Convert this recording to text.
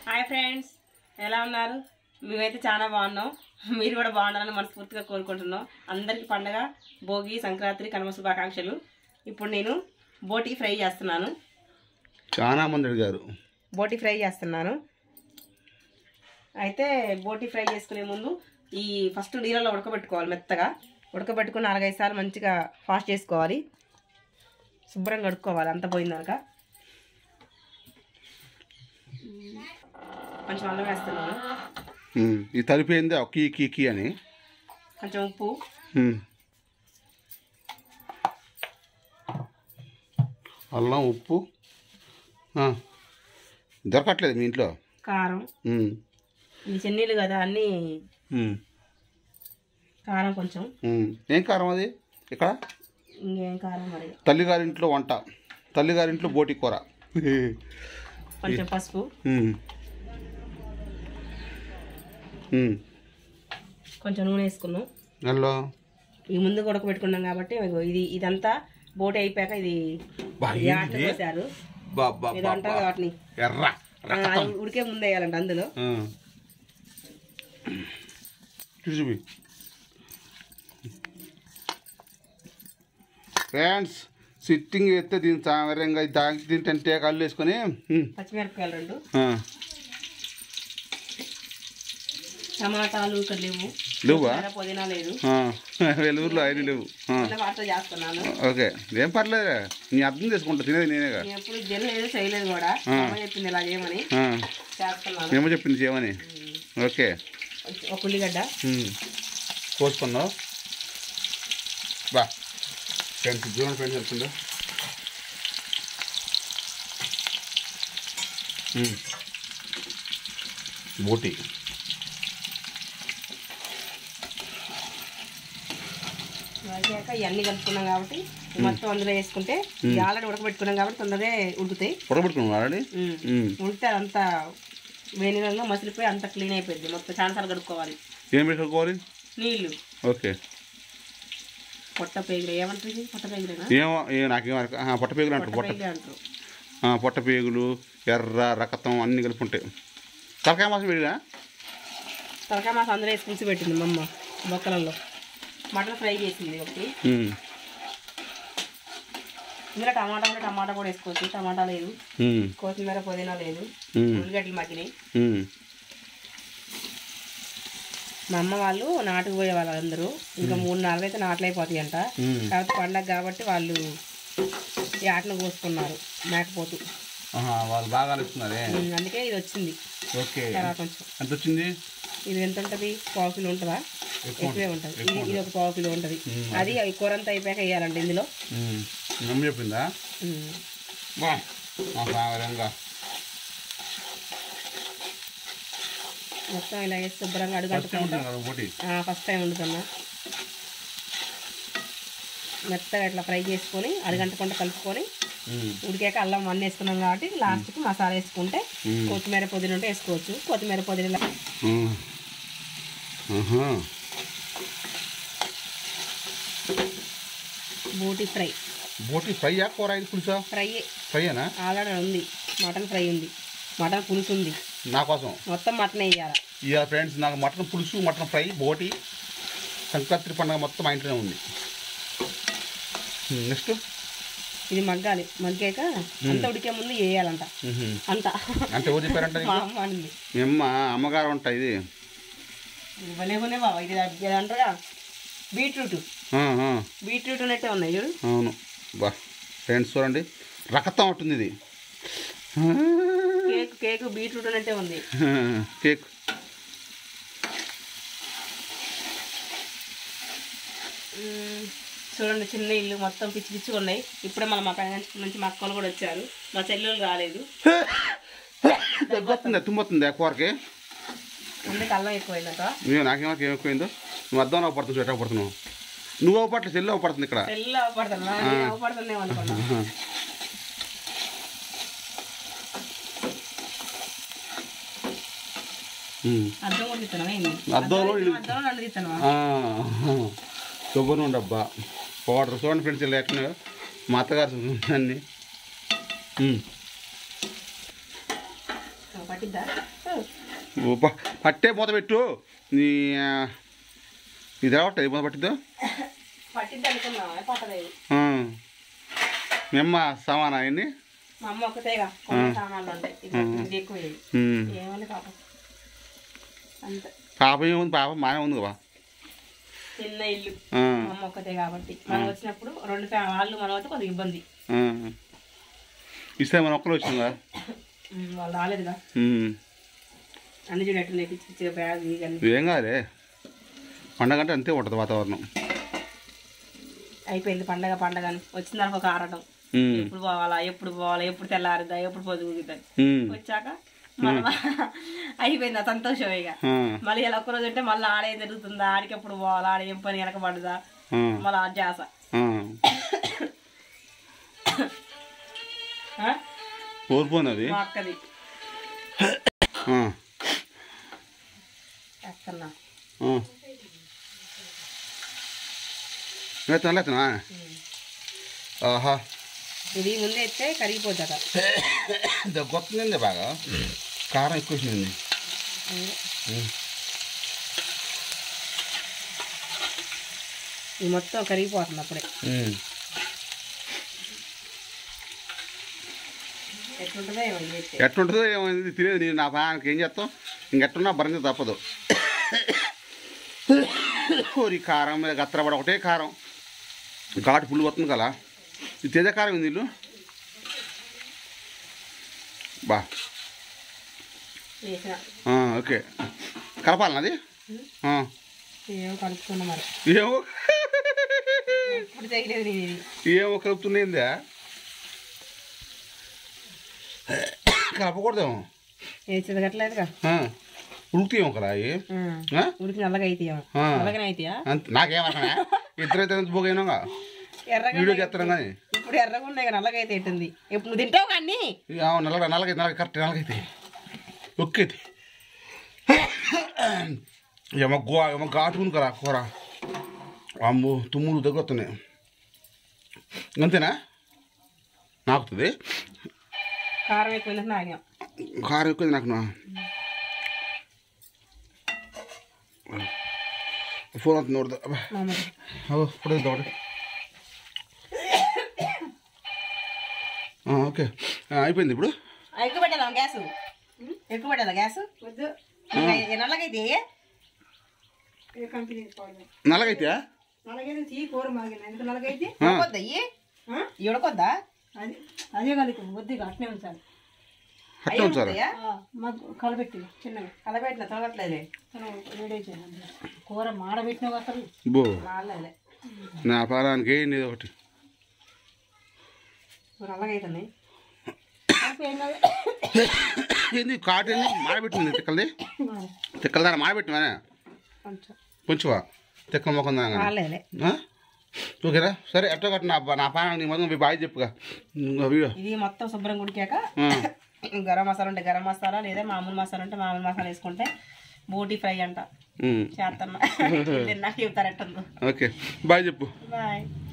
Hi friends ఎలా ఉన్నారు మేమైతే చాలా బాగున్నాం మీరు కూడా బాగుండాలని మనస్ఫూర్తిగా కోరుకుంటున్నాం అందరికీ పండగ భోగి సంక్రాంతి కనుమ శుభాకాంక్షలు ఇప్పుడు నేను బోటి ఫ్రై చేస్తున్నాను చాలా మంది అడిగారు బోటి ఫ్రై చేస్తున్నాను అయితే బోటి ఫ్రై చేసుకునే ముందు ఈ ఫస్ట్ నీళ్ళలో ఉడకబెట్టుకోవాలి మెత్తగా ఉడకబెట్టుకుని నాలుగైదు సార్లు మంచిగా ఫాస్ట్ చేసుకోవాలి శుభ్రంగా కడుక్కోవాలి అంత పోయిందాక కొంచెం అల్లం వేస్తున్నాను ఉమ్, ఇది తలిపోయింది కీ కీ కీ అని కొంచెం ఉప్పు ఉమ్. అల్లం ఉప్పు ఆ. దొరకట్లేదు మీ ఇంట్లో కారం ఉమ్, ఇది చెన్నీళ్ళు కదా అన్నీ ఉమ్, కారం కొంచెం ఉమ్. ఏం కారం అది ఇక్కడ ఇంకేం కారం మరి తల్లిగారింట్లో వంట తల్లిగారింట్లో బోటి కూర కొంచెం పసుపు ఉమ్. ఉమ్. కొంచెం నూనె వేసుకున్నాం నెలలో ఈ ముందు ఉడకబెట్టుకున్నాం కాబట్టి ఇగో ఇది ఇదంతా బోటి అయిపోయాక ఇది బా, ఈ ఆటలు ఏంటిది? పోసారు బా, బా, ఇది బా, అంటారు బా. వాటిని ఎర్ర ఆ, అది ఉడికే ముందు వేయాలంట అందులో ఆ. చూసి ఫ్రెండ్స్ సిట్టింగ్ ఎత్తే దీని సామర్యంగా దాగి తింటే కళ్ళు వేసుకొని ఉమ్, పచ్చిమిరపకాయలు రెండు ఆ, టమాటాలు ఇక్కడ లేవు లేవా కొత్తిమీర, పుదీనా లేదు ఆ, వెలుగురులో అయిన లేవు ఆ, చిన్న వాటితో చేస్తున్నాను ఓకే ఏం పర్లేదు నీ అర్థం చేసుకుంటా తినేది నేనేగా నేను ఎప్పుడు తినలేదు చేయలేదు కూడా ఆ. అమ్మ చెప్పింది ఇలా చేయమని ఆ, చేస్తున్నాను ఏమో చెప్పింది చేయమని ఓకే కొంచెం ఒక ఉల్లిగడ్డ ఉమ్. కోసుకున్నావు బా ఫ్రెండ్స్ చూడండి ఫ్రెండ్స్ వెళ్తుందో ఉమ్. బోటి అయ్యాక ఇవన్నీ కలుపుకున్నాం కాబట్టి ఈ మొత్తం అందులో వేసుకుంటే ఈ ఆల్రెడీ ఉడకబెట్టుకున్నాం కాబట్టి తొందరగా ఉడుకుతాయి ఉడకబెట్టుకున్నావు ఆల్రెడీ ఉమ్. ఉమ్. ఉడికితే అదంతా వేణిలో మసిలిపోయి అంతా క్లీన్ అయిపోయింది మొత్తం చాలాసార్లు కడుక్కోవాలి ఏం పెట్టుకోవాలి నీళ్ళు ఓకే పొట్ట పేగులు ఏమంటారు ఇది? పొట్ట పేగులేనా ఏమో ఏ నాకేం అరక- ఆ, పొట్ట పేగులు అంటారు పొట్ట పొట్ట పేగులే అంటారు ఆ, పొట్ట పేగులు ఎర్ర రకతం అన్నీ కలిపి ఉంటాయి తలకాయ మాసం వెళ్ళా తలకాయ మాసం అందులో వేసి పులుసు పెట్టింది మా అమ్మ బొక్కలలో మటన్ ఫ్రై చేసింది ఒకటి ఇందులో టమాటా ఉంటే టమాటా కూడా వేసుకోవచ్చు టమాటా లేదు కొత్తిమీర పుదీనా లేదు ఉల్లిగడ్డలు మగ్గినాయి మా అమ్మ వాళ్ళు నాటుకు పోయే వాళ్ళు అందరూ ఇంకా మూడు నాలుగు అయితే నాట్లు అయిపోతాయి అంట కాబట్టి పండగ కాబట్టి వాళ్ళు ఈ ఆటను కోసుకున్నారు మేకపోతు వాళ్ళు బాగా ఇస్తున్నారే ఉమ్, అందుకే ఇది వచ్చింది ఓకే చాలా కొంచెం ఎంత వచ్చింది ఇది ఎంత ఉంటుంది పావు కిలో ఉంటుందా ఎక్కువ ఎక్కువే ఉంటుంది ఇది ఇది ఒక పావు కిలో ఉంటుంది అది ఈ కూర అంతా అయిపోయాక వేయాలండి ఇందులో నమ్మి చెప్పిందా ఉమ్. బా మా సామరంగా మొత్తం ఇలా వేసి శుభ్రంగా ఫస్ట్ అడుగంటుకుంటా ఉంటుంది కదా ఒకటి ఫస్ట్ టైం వండుతున్నా మెత్తగా ఇట్లా ఫ్రై చేసుకొని అరగంటకుండా కలుపుకొని ఉడికాక అల్లం అన్నీ వేసుకున్నాం కాబట్టి లాస్ట్కి మసాలా వేసుకుంటే మ్మ్. కొత్తిమీర పుదీనా ఉంటే వేసుకోవచ్చు కొత్తిమీర పుదీనా బూటి ఫ్రై బోటి ఫ్రై కూర ఇది పులుసా ఫ్రై ఫ్రైయేనా ఆల్రెడీ ఉంది మటన్ ఫ్రై ఉంది మటన్ పులుసు ఉంది నా కోసం మొత్తం మటన్ వేయాలి ఇక ఫ్రెండ్స్ నాకు మటన్ పులుసు మటన్ ఫ్రై బోటి సంక్రాంతి పండుగ మొత్తం మా ఇంట్లోనే ఉంది నెక్స్ట్ ఇది మగ్గాలి మగ్గాక అంత ఉడికే ముందు వేయాలంట అంత అంటే ఎవరు చెప్పారంట మా అమ్మ అనింది మీ అమ్మ అమ్మగారు ఉంటా ఇది ఇది భలే ఉన్నాయి బాబా ఇది ఇది అంటారా బీట్రూట్ ఆ, ఆ, బీట్రూట్ ఉన్నట్టే ఉన్నాయి చూడు అవును బా ఫ్రెండ్స్ చూడండి రకతం ఉంటుంది ఇది కేక్ కేక్ బీట్రూట్ ఉన్నట్టే ఉంది కేక్ మ్మ్. చూడండి చిన్న ఇల్లు మొత్తం పిచ్చి పిచ్చిగా ఉన్నాయి ఇప్పుడే మళ్ళీ మా పైన నుంచి మా అక్కలు కూడా వచ్చారు మా చెల్లెలు రాలేదు తగ్గొస్తుంది తుమ్మొస్తుంది ఆ కూరకి అందుకే అల్లం ఎక్కువైందట నువ్వు నాకేమో ఏం ఎక్కువైందో నువ్వు అద్దం పడుతుంది ఎట్లా పడుతున్నావు నువ్వు అవపట్ల చెల్లి అవపడుతుంది ఇక్కడ చెల్లెలు అవపడుతున్నా నేను అవపడుతున్నాం అనుకున్నా ఆహా. ఉమ్. అద్దం కూడా తిత్తనవా ఏంది అద్దంలో ఇల్లు- అద్దం నన్ను తిత్తనవా ఆ, కొబ్బరి నూనె డబ్బా పౌడర్ చూడండి ఫ్రెండ్స్ ఇలా ఎట్లా మా అత్తగారు అన్ని ఉమ్. పట్టిద్దా ఊప పట్టే మూత పెట్టు నీ ఆ, ఇది ఎలా పట్టదు మూత పట్టిద్దు పట్టిద్ది అనుకున్నావా పట్టలేదు మేమ్మ సమానా అయింది మా అమ్మ ఒకతేగా కొన్ని సామాన్లు ఉంటాయి ఇది ఇది ఎక్కువ ఇది ఏమని పాపం అంతే పాపం ఏముంది పాపం బాగానే ఉంది కదా చిన్న ఇల్లు ఆ, మా అమ్మ ఒక్కతే కాబట్టి మనం వచ్చినప్పుడు రెండు ఫ్యా- వాళ్ళు మనం అయితే కొద్దిగా ఇబ్బంది ఆ. ఈసారి మన ఒక్కరు వచ్చింది కదా ఉమ్, వాళ్ళు రాలేదుగా ఉమ్. అన్ని చూడట్టు పిచ్చి పిచ్చిగా బ్యాగ్ ఇవన్నీ ఏం కాదులే పండగ అంటే అంతే ఉంటుంది వాతావరణం అయిపోయింది పండగ పండగ అని వచ్చిన దానికి ఒక ఆరటం ఉమ్, ఎప్పుడు పోవాలా ఎప్పుడు పోవాలా ఎప్పుడు తెల్లారుదా ఎప్పుడు పొద్దుగుద్దా ఉమ్, వచ్చాక మళ్ళీ అయిపోయింది ఆ సంతోషం ఇక ఆ, మళ్ళీ ఇలా ఒక్కరోజు అంటే మళ్ళీ ఆడే జరుగుతుందా ఆడికి ఎప్పుడు పోవాలా ఆడ ఏం పని వెనకబడదా ఆ, మళ్ళీ ఆ జాస ఆ. ఆ? కోల్పోయింది అది మా అక్కది ఆ, అక్కన్నా ఆ. లేతనా లేతనా ఆహా ఇది ముందే ఎత్తే కరిగిపోతాక దగ్గొస్తుందండి బాగా కారం ఎక్కువ వచ్చిందండి ఇది మొత్తం కరిగిపోతుంది అప్పుడే ఎట్లుంటుందో ఏమో ఇది ఎత్తే ఎట్లుంటుందో ఏమైంది తెలియదు నేను నా ప్రాణానికి ఏం చేస్తాం ఇంకెట్టున్నా భరించ తప్పదు కోరి కారం మీద గత్తరపడ ఒకటే కారం ఘాటు పుల్లు వస్తుంది కదా ఇది తేజ కారం ఏంది వీళ్ళు బా వేసిన ఆ, ఓకే కలపాలన్నది ఆ, ఏమో కలుపుకున్నా మరి ఏమో ఇప్పుడు తెగలేదు నేను ఇది ఏమో కలుపుతుందేందా కలపకూడదేమో ఏ చిదగట్లేదుగా ఆ, ఉడుకుతాయేమో కదా అవి ఆ? ఉడికి నల్లగా అయితాయేమో ఆ. నల్లగానే అయితాయా అంత నాకేమన్నా ఇద్దరైతే ఎంత పోగైనా ఎర్రగా వీడియో చేస్తాం కానీ ఇప్పుడు ఎర్రగా ఉన్నాయి కదా, నల్లగా అయితే ఎట్టుంది ఇప్పుడు నువ్వు తింటావు కానీ నల్లగా నల్లగైతే నల్లగ కరెక్ట్ నల్లగైతే ఒక్కేది ఏమో గో ఏమో ఘాటు ఉంది కదా కూర అమ్మో తుమ్ములు దగ్గర వస్తున్నాయి అంతేనా నాకుతుంది కారం ఎక్కువ నాగాం కారం ఎక్కువ నాకు నా ఫోన్ అవుతుంది ನೋಡ್ದೆ మామూలు ఇప్పుడు ఒకటి ఓకే అయిపోయింది ఇప్పుడు ఎక్కువ పెట్టాలా గ్యాస్ ఎక్కువ పెట్టాలా గ్యాస్ వద్దు నల్లగైతే కంపెనీ నల్లగైతే నల్లగైతే తీ కూర మాగిన ఎందుకు నల్లగైతే ఆ. ఉడకొద్దా ఇయ్యి ఈ ఉడకొద్దా అది అదే కలిపి వద్దు అట్నే ఉంచాలి అట్టే ఉంచారు మాకు కలబెట్టి చిన్నగా కలబెట్టిన తొలగట్లేదే కూర మాడబెట్టినావు అసలు బో మాడలేదే నా పారానికి ఏంది ఇది ఒకటి కూర అలాగైతుంది ఏంది కాటు ఏంది మాడబెట్టింది తిక్కలది తిక్కల దాన్ని మాడబెట్టినా కొంచెం కొంచెవా తిక్కల మొక్కం దాని మాడలేదే ఓకేనా సరే ఎట్టో కట్ట నా నా పాన నీ మొదలు బాగా చెప్పుగా ఇంకా వీడియో ఇది మొత్తం శుభ్రం ఉడికాక ఆ, గరం మసాలా ఉంటే గరం మసాలా లేదా మామూలు మసాలా ఉంటే మామూలు మసాలా వేసుకుంటే బోటీ ఫ్రై అంట ఉమ్, చేస్తున్నా నాకు చెప్తారు ఎట్టుందో ఓకే బాయ్ చెప్పు బాయ్